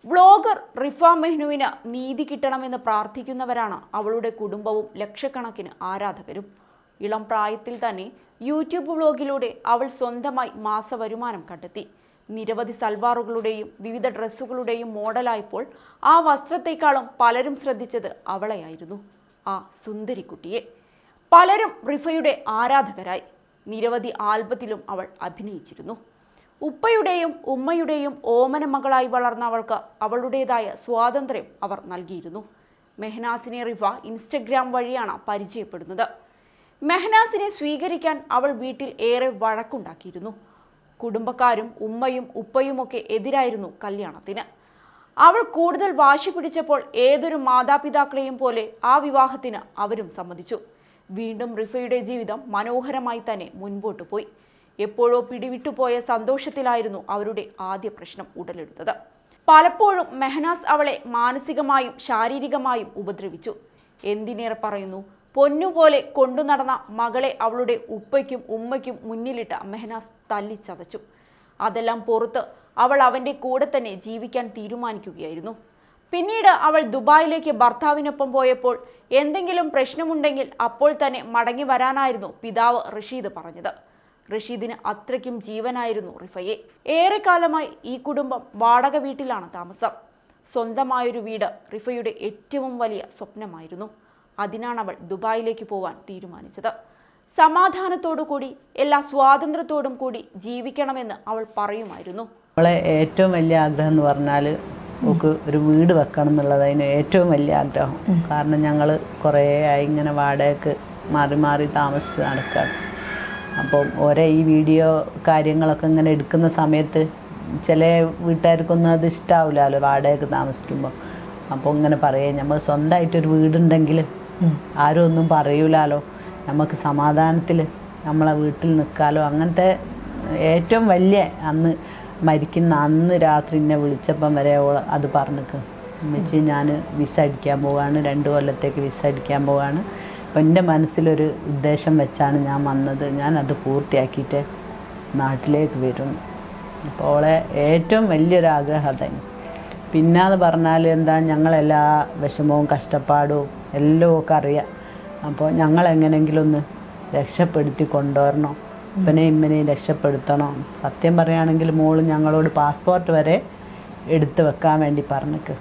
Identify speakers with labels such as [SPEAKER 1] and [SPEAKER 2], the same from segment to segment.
[SPEAKER 1] Vlogger Rifa മെഹ്നുവിന് നീതി കിട്ടണമെന്ന് പ്രാർത്ഥിക്കുന്നവരാണ് അവളുടെ കുടുംബവും ലക്ഷക്കണക്കിന് ആരാധകരും ഇളം പ്രായത്തിൽ തന്നെ യൂട്യൂബ് വ്ളോഗിലൂടെ അവൾ സ്വന്തമായി മാസവരുമാനം കണ്ടെത്തി നിരവധി സൽവാറുകളുടെയും വിവിധ ഡ്രസ്സുകളുടെയും മോഡലായപ്പോൾ ആ വസ്ത്രത്തെക്കാളും പലരും ശ്രദ്ധിച്ചത് അവളെയായിരുന്നു ആ സുന്ദരിക്കുട്ടിയെ പലരും റിഫയുടെ ആരാധകരായി നിരവധി ആൽബത്തിലും അവൾ അഭിനയിച്ചിരുന്നു ഉപ്പയുടെയും ഉമ്മയുടെയും ഓമന മകളായി വളർന്ന അവൾക്ക് അവളുടേതായ സ്വാതന്ത്ര്യം അവർ നൽകിയിരുന്നു മെഹനാസിനെ റിഫ ഇൻസ്റ്റഗ്രാം വഴിയാണ് പരിചയപ്പെടുന്നത് മെഹനാസിനെ സ്വീകരിക്കാൻ അവൾ വീട്ടിൽ ഏറെ വഴക്കുണ്ടാക്കിയിരുന്നു കുടുംബക്കാരും ഉമ്മയും ഉപ്പയുമൊക്കെ എതിരായിരുന്നു കല്യാണത്തിന് അവൾ കൂടുതൽ വാശി പിടിച്ചപ്പോൾ ഏതൊരു മാതാപിതാക്കളെയും പോലെ ആ വിവാഹത്തിന് അവരും സമ്മതിച്ചു വീണ്ടും റിഫയുടെ ജീവിതം മനോഹരമായി തന്നെ മുൻപോട്ട് പോയി എപ്പോഴോ പിടിവിട്ടുപോയ സന്തോഷത്തിലായിരുന്നു അവരുടെ ആദ്യ പ്രശ്നം ഉടലെടുത്തത് പലപ്പോഴും മെഹനാസ് അവളെ മാനസികമായും ശാരീരികമായും ഉപദ്രവിച്ചു എന്തിനേറെ പറയുന്നു പൊന്നുപോലെ കൊണ്ടു നടന്ന മകളെ അവളുടെ ഉപ്പയ്ക്കും ഉമ്മയ്ക്കും മുന്നിലിട്ട് മെഹനാസ് തല്ലിച്ചതച്ചു അതെല്ലാം പുറത്ത് അവൾ അവൻ്റെ കൂടെ തന്നെ ജീവിക്കാൻ തീരുമാനിക്കുകയായിരുന്നു പിന്നീട് അവൾ ദുബായിലേക്ക് ഭർത്താവിനൊപ്പം പോയപ്പോൾ എന്തെങ്കിലും പ്രശ്നമുണ്ടെങ്കിൽ അപ്പോൾ തന്നെ മടങ്ങി വരാനായിരുന്നു പിതാവ് റഷീദ് പറഞ്ഞത് റഷീദിന് അത്രയ്ക്കും ജീവനായിരുന്നു റിഫയെ ഏറെക്കാലമായി ഈ കുടുംബം വാടക വീട്ടിലാണ് താമസം സ്വന്തമായൊരു വീട് റിഫയുടെ ഏറ്റവും വലിയ സ്വപ്നമായിരുന്നു അതിനാണ് അവൾ ദുബായിലേക്ക് പോവാൻ തീരുമാനിച്ചത് സമാധാനത്തോടു കൂടി എല്ലാ സ്വാതന്ത്ര്യത്തോടും കൂടി ജീവിക്കണമെന്ന് അവൾ പറയുമായിരുന്നു
[SPEAKER 2] നമ്മളെ ഏറ്റവും വലിയ ആഗ്രഹം എന്ന് പറഞ്ഞാൽ നമുക്ക് ഒരു വീട് വെക്കണം എന്നുള്ളത് അതിന് ഏറ്റവും വലിയ ആഗ്രഹം കാരണം ഞങ്ങൾ കുറേ ആയി ഇങ്ങനെ വാടകയ്ക്ക് മാറി മാറി താമസിച്ച് നടക്കുകയാണ് അപ്പം ഓരോ ഈ വീഡിയോ കാര്യങ്ങളൊക്കെ ഇങ്ങനെ എടുക്കുന്ന സമയത്ത് ചില വീട്ടുകാർക്കൊന്നും അത് ഇഷ്ടാവില്ലല്ലോ വാടകയ്ക്ക് താമസിക്കുമ്പോൾ അപ്പോൾ ഇങ്ങനെ പറയുക നമ്മൾ സ്വന്തമായിട്ടൊരു വീടുണ്ടെങ്കിൽ ആരും ഒന്നും പറയൂലാലോ നമുക്ക് സമാധാനത്തിൽ നമ്മളെ വീട്ടിൽ നിൽക്കാലോ അങ്ങനത്തെ ഏറ്റവും വലിയ അന്ന് മരിക്കുന്ന അന്ന് രാത്രി എന്നെ വിളിച്ചപ്പം വരെ ഓൾ അത് പറഞ്ഞിക്ക് ഉമ്മച്ചി ഞാൻ വിസ അടിക്കാൻ പോവാണ് രണ്ട് കൊല്ലത്തേക്ക് വിസ അടിക്കാൻ പോവാണ് അപ്പം എൻ്റെ മനസ്സിലൊരു ഉദ്ദേശം വെച്ചാണ് ഞാൻ വന്നത് ഞാൻ അത് പൂർത്തിയാക്കിയിട്ട് നാട്ടിലേക്ക് വരും അപ്പോൾ ഓളെ ഏറ്റവും വലിയൊരു ആഗ്രഹം അതായി പിന്നെന്ന് പറഞ്ഞാൽ എന്താ ഞങ്ങളെല്ലാ വിഷമവും കഷ്ടപ്പാടും എല്ലാം ഒക്കെ അറിയാം അപ്പോൾ ഞങ്ങൾ എങ്ങനെയെങ്കിലും ഒന്ന് രക്ഷപ്പെടുത്തി കൊണ്ടുവരണം ഇപ്പനെ ഇമ്മനെയും രക്ഷപ്പെടുത്തണം സത്യം പറയുകയാണെങ്കിൽ മോള് ഞങ്ങളോട് പാസ്പോർട്ട് വരെ എടുത്ത് വെക്കാൻ വേണ്ടി പറഞ്ഞിക്ക്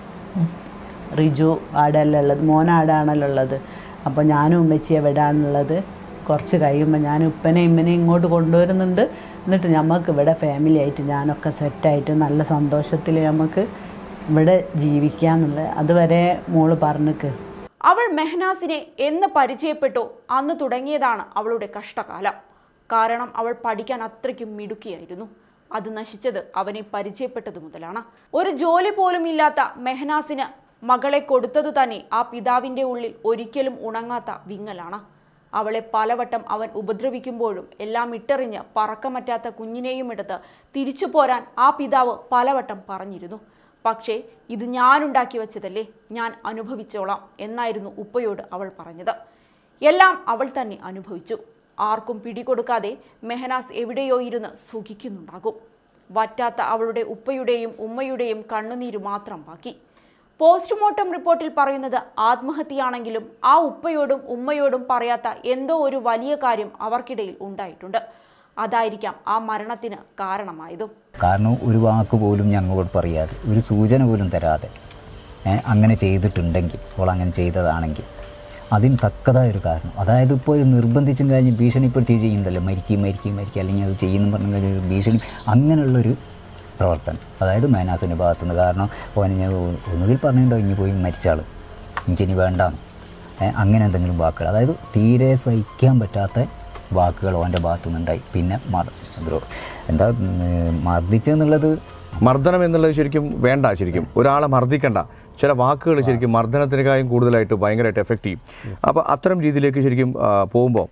[SPEAKER 2] റിജു ആടല്ല ഉള്ളത് മോനാടാണല്ലോ ഉള്ളത് അപ്പോൾ ഞാനും ഉമ്മച്ചി എവിടെയാണുള്ളത് കുറച്ച് കഴിയുമ്പോൾ ഞാൻ ഉപ്പനെ ഇമ്മനെ ഇങ്ങോട്ട് കൊണ്ടുവരുന്നുണ്ട് എന്നിട്ട് നമുക്ക് ഇവിടെ ഫാമിലി ആയിട്ട് ഞാനൊക്കെ സെറ്റായിട്ട് നല്ല സന്തോഷത്തിൽ നമുക്ക് ഇവിടെ ജീവിക്കാന്നുള്ളത് അതുവരെ മോള് പറഞ്ഞിക്ക്
[SPEAKER 1] അവൾ മെഹനാസിനെ എന്ന് പരിചയപ്പെട്ടോ അന്ന് തുടങ്ങിയതാണ് അവളുടെ കഷ്ടകാലം കാരണം അവൾ പഠിക്കാൻ അത്രയ്ക്കും മിടുക്കിയായിരുന്നു അത് നശിച്ചത് അവനെ പരിചയപ്പെട്ടതു മുതലാണ് ഒരു ജോലി പോലും ഇല്ലാത്ത മെഹനാസിന് മകളെ കൊടുത്തതു തന്നെ ആ പിതാവിൻ്റെ ഉള്ളിൽ ഒരിക്കലും ഉണങ്ങാത്ത വിങ്ങലാണ് അവളെ പലവട്ടം അവൻ ഉപദ്രവിക്കുമ്പോഴും എല്ലാം ഇട്ടെറിഞ്ഞ് പറക്കമറ്റാത്ത കുഞ്ഞിനെയും എടുത്ത് തിരിച്ചു പോരാൻ ആ പിതാവ് പലവട്ടം പറഞ്ഞിരുന്നു പക്ഷേ ഇത് ഞാനുണ്ടാക്കി വച്ചതല്ലേ ഞാൻ അനുഭവിച്ചോളാം എന്നായിരുന്നു ഉപ്പയോട് അവൾ പറഞ്ഞത് എല്ലാം അവൾ തന്നെ അനുഭവിച്ചു ആർക്കും പിടികൊടുക്കാതെ മെഹനാസ് എവിടെയോ ഇരുന്ന് സുഖിക്കുന്നുണ്ടാകും വറ്റാത്ത അവളുടെ ഉപ്പയുടെയും ഉമ്മയുടെയും കണ്ണുനീര് മാത്രം ബാക്കി പോസ്റ്റ്മോർട്ടം റിപ്പോർട്ടിൽ പറയുന്നത് ആത്മഹത്യയാണെങ്കിലും ആ ഉപ്പയോടും ഉമ്മയോടും പറയാത്ത എന്തോ ഒരു വലിയ കാര്യം അവർക്കിടയിൽ ഉണ്ടായിട്ടുണ്ട് അതായിരിക്കാം ആ മരണത്തിന് കാരണമായതും
[SPEAKER 3] കാരണം ഒരു വാക്ക് പോലും ഞങ്ങളോട് പറയാതെ ഒരു സൂചന പോലും തരാതെ ഏ, അങ്ങനെ ചെയ്തിട്ടുണ്ടെങ്കിൽ അവൾ അങ്ങനെ ചെയ്തതാണെങ്കിൽ അതിന് തക്കതായ ഒരു കാരണം അതായത് ഇപ്പോൾ ഒരു നിർബന്ധിച്ചും കഴിഞ്ഞ് ഭീഷണിപ്പെടുത്തി ചെയ്യുന്നുണ്ടല്ലോ മരിക്കും മരിക്കും മരിക്കും അല്ലെങ്കിൽ അത് ചെയ്യുന്നു പറഞ്ഞ ഒരു ഭീഷണി അങ്ങനെയുള്ളൊരു പ്രവർത്തനം അതായത് മേനാസിൻ്റെ ഭാഗത്തുനിന്ന് കാരണം ഓനെ ഞാൻ ഒന്നുകിൽ പറഞ്ഞിട്ടുണ്ടോ ഇനി പോയി മരിച്ചാൾ എനിക്കിനി വേണ്ടാന്ന് ഏ, അങ്ങനെ എന്തെങ്കിലും വാക്കുകൾ അതായത് തീരെ സഹിക്കാൻ പറ്റാത്ത വാക്കുകൾ ഓൻ്റെ ഭാഗത്തു നിന്നുണ്ടായി പിന്നെ മർ ദ്രോ- എന്താ ഉം, മർദ്ദിച്ചെന്നുള്ളത്
[SPEAKER 4] മർദ്ദനം എന്നുള്ളത് ശരിക്കും വേണ്ട ശരിക്കും ഒരാളെ മർദ്ദിക്കണ്ട ചില വാക്കുകൾ ശരിക്കും മർദ്ദനത്തിനേക്കാളും കൂടുതലായിട്ട് ഭയങ്കരമായിട്ട് എഫക്റ്റ് ചെയ്യും അപ്പോൾ അത്തരം രീതിയിലേക്ക് ശരിക്കും പോകുമ്പോൾ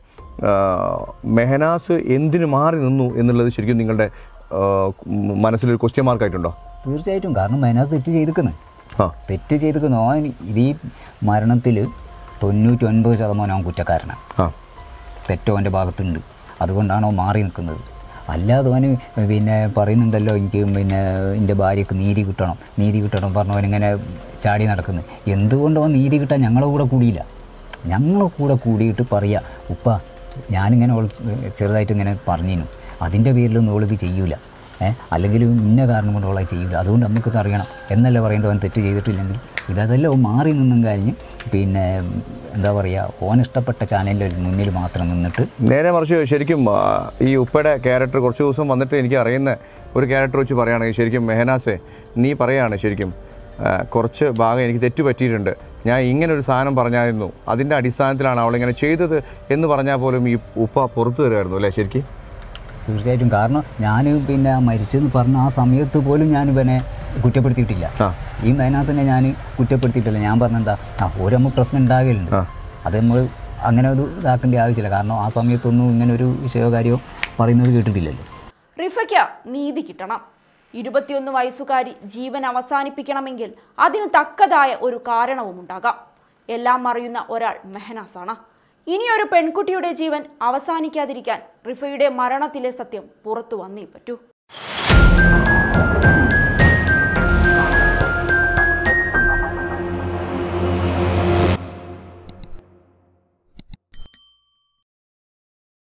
[SPEAKER 4] മെഹനാസ് എന്തിനു മാറി നിന്നു എന്നുള്ളത് ശരിക്കും നിങ്ങളുടെ ആ, ഉം, മനസ്സിലൊരു ക്വസ്റ്റ്യൻ മാർക്കായിട്ടുണ്ടോ
[SPEAKER 3] തീർച്ചയായിട്ടും കാരണം അതിനകത്ത് തെറ്റ് ചെയ്തിരിക്കുന്നത്
[SPEAKER 4] ആ
[SPEAKER 3] തെറ്റ് ചെയ്തിരിക്കുന്നു ഓൻ ഇത് ഈ മരണത്തിൽ തൊണ്ണൂറ്റി ഒൻപത് ശതമാനം അവൻ കുറ്റക്കാരനാണ്
[SPEAKER 4] ആ
[SPEAKER 3] തെറ്റോ അവൻ്റെ ഭാഗത്തുണ്ട് അതുകൊണ്ടാണ് അവൻ മാറി നിൽക്കുന്നത് അല്ലാതെ അവന് പിന്നെ പറയുന്നുണ്ടല്ലോ എനിക്ക് പിന്നെ എൻ്റെ ഭാര്യയ്ക്ക് നീതി കിട്ടണം നീതി കിട്ടണം പറഞ്ഞവൻ ഇങ്ങനെ ചാടി നടക്കുന്നു എന്തുകൊണ്ട് അവൻ നീതി കിട്ടാൻ ഞങ്ങളെ കൂടെ കൂടിയില്ല ഞങ്ങളെ കൂടെ കൂടിയിട്ട് പറയുക ഉപ്പ ഞാനിങ്ങനെ ഓൾ ചെറുതായിട്ട് ഇങ്ങനെ പറഞ്ഞിരുന്നു അതിൻ്റെ പേരിലൊന്നും ഓളിത് ചെയ്യൂല ഏഹ് അല്ലെങ്കിൽ ഇന്ന കാരണം കൊണ്ട് ഓളെ ചെയ്യൂല അതുകൊണ്ട് നമുക്കിത് അറിയണം എന്നല്ല പറയേണ്ടത് അവൻ തെറ്റ് ചെയ്തിട്ടില്ലെങ്കിൽ ഇതതെല്ലാം ഓൻ മാറി നിന്നും കഴിഞ്ഞ് പിന്നെ എന്താ പറയുക ഓൻ ഇഷ്ടപ്പെട്ട ചാനലിൻ്റെ മുന്നിൽ മാത്രം നിന്നിട്ട്
[SPEAKER 4] നേരെ മറിച്ച് ശരിക്കും ആ, ഈ ഉപ്പയുടെ ക്യാരക്ടർ കുറച്ച് ദിവസം വന്നിട്ട് എനിക്ക് അറിയുന്ന ഒരു ക്യാരക്ടർ വെച്ച് പറയുകയാണെങ്കിൽ ശരിക്കും മെഹനാസെ നീ പറയാണ് ശരിക്കും ആ, കുറച്ച് ഭാഗം എനിക്ക് തെറ്റ് പറ്റിയിട്ടുണ്ട് ഞാൻ ഇങ്ങനെ ഒരു സാധനം പറഞ്ഞായിരുന്നു അതിൻ്റെ അടിസ്ഥാനത്തിലാണ് അവളിങ്ങനെ ചെയ്തത് എന്ന് പറഞ്ഞാൽ പോലും ഈ ഉപ്പ പുറത്തു തരുമായിരുന്നു അല്ലേ ശരിക്കും
[SPEAKER 3] തീർച്ചയായിട്ടും കാരണം ഞാൻ പിന്നെ മരിച്ചെന്ന് പറഞ്ഞ ആ സമയത്ത് പോലും ഞാൻ ഇവനെ കുറ്റപ്പെടുത്തിയിട്ടില്ല
[SPEAKER 4] ആ.
[SPEAKER 3] ഈ മൈനാസിനെ ഞാൻ കുറ്റപ്പെടുത്തിയിട്ടില്ല ഞാൻ പറഞ്ഞെന്താ ആ ഒരു നമുക്ക് പ്രശ്നം ഉണ്ടാകലുണ്ട്
[SPEAKER 4] ആ.
[SPEAKER 3] അത് നമ്മൾ അങ്ങനെ ഒരു ഇതാക്കേണ്ട ആവശ്യമില്ല കാരണം ആ സമയത്തൊന്നും ഇങ്ങനെ ഒരു വിഷയോ കാര്യമോ പറയുന്നത് കേട്ടിട്ടില്ലല്ലോ
[SPEAKER 1] റിഫയ്ക്ക് നീതി കിട്ടണം ഇരുപത്തിയൊന്ന് വയസ്സുകാരി ജീവൻ അവസാനിപ്പിക്കണമെങ്കിൽ അതിന് തക്കതായ ഒരു കാരണവും ഉണ്ടാകാം എല്ലാം അറിയുന്ന ഒരാൾ മെഹനാസാണ് ഇനിയൊരു പെൺകുട്ടിയുടെ ജീവൻ അവസാനിക്കാതിരിക്കാൻ റിഫയുടെ മരണത്തിലെ സത്യം പുറത്തു വന്നേ പറ്റൂ